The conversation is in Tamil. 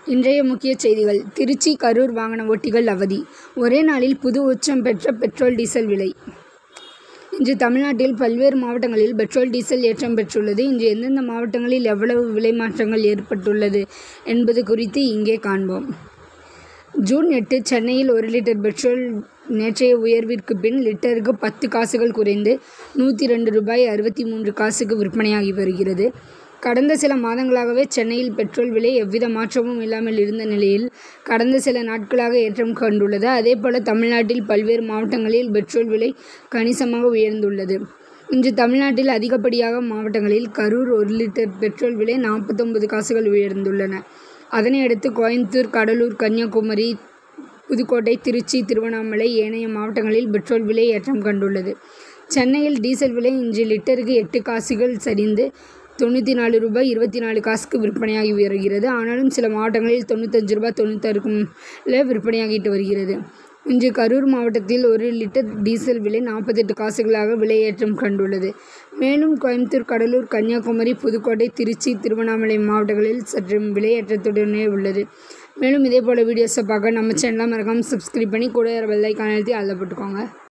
இன்றைய முக்கிய செய்திகள் திருச்சி கரூர் வாகன ஓட்டிகள் அவதி ஒரே நாளில் புது உச்சம் பெற்ற பெட்ரோல் டீசல் விலை இன்று தமிழ்நாட்டில் பல்வேறு மாவட்டங்களில் பெட்ரோல் டீசல் ஏற்றம் பெற்றுள்ளது இன்று எந்தெந்த மாவட்டங்களில் எவ்வளவு விலை மாற்றங்கள் ஏற்பட்டுள்ளது என்பது குறித்து இங்கே காண்போம் ஜூன் எட்டு சென்னையில் ஒரு லிட்டர் பெட்ரோல் நேற்றைய உயர்விற்கு பின் லிட்டருக்கு பத்து காசுகள் குறைந்து நூற்றி ரெண்டு ரூபாய் அறுபத்தி மூன்று காசுக்கு விற்பனையாகி வருகிறது கடந்த சில மாதங்களாகவே சென்னையில் பெட்ரோல் விலை எவ்வித மாற்றமும் இல்லாமல் இருந்த நிலையில் கடந்த சில நாட்களாக ஏற்றம் கண்டுள்ளது அதேபோல தமிழ்நாட்டில் பல்வேறு மாவட்டங்களில் பெட்ரோல் விலை கணிசமாக உயர்ந்துள்ளது இன்று தமிழ்நாட்டில் அதிகப்படியாக மாவட்டங்களில் கரூர் ஒரு லிட்டர் பெட்ரோல் விலை நாற்பத்தொன்பது காசுகள் உயர்ந்துள்ளன அதனையடுத்து கோயம்புத்தூர் கடலூர் கன்னியாகுமரி புதுக்கோட்டை திருச்சி திருவண்ணாமலை ஏனைய மாவட்டங்களில் பெட்ரோல் விலை ஏற்றம் கண்டுள்ளது சென்னையில் டீசல் விலை இன்று லிட்டருக்கு எட்டு காசுகள் சரிந்து தொண்ணூற்றி நாலு ரூபாய் இருபத்தி நாலு காசுக்கு விற்பனையாகி வருகிறது ஆனாலும் சில மாவட்டங்களில் தொண்ணூத்தஞ்சு ரூபாய் தொண்ணூத்தாறுக்கும் விற்பனையாகிட்டு வருகிறது இன்று கரூர் மாவட்டத்தில் ஒரு லிட்டர் டீசல் விலை நாற்பத்தெட்டு காசுகளாக விலையேற்றம் கண்டுள்ளது மேலும் கோயம்புத்தூர் கடலூர் கன்னியாகுமரி புதுக்கோட்டை திருச்சி திருவண்ணாமலை மாவட்டங்களில் சற்று விலையேற்றத்துடனே உள்ளது மேலும் இதே போல் வீடியோஸை பார்க்க நம்ம சேனலை மறக்காமல் சப்ஸ்கிரைப் பண்ணி கூட பெல் ஐக்கான் அழுத்தி அதில் போட்டுக்கோங்க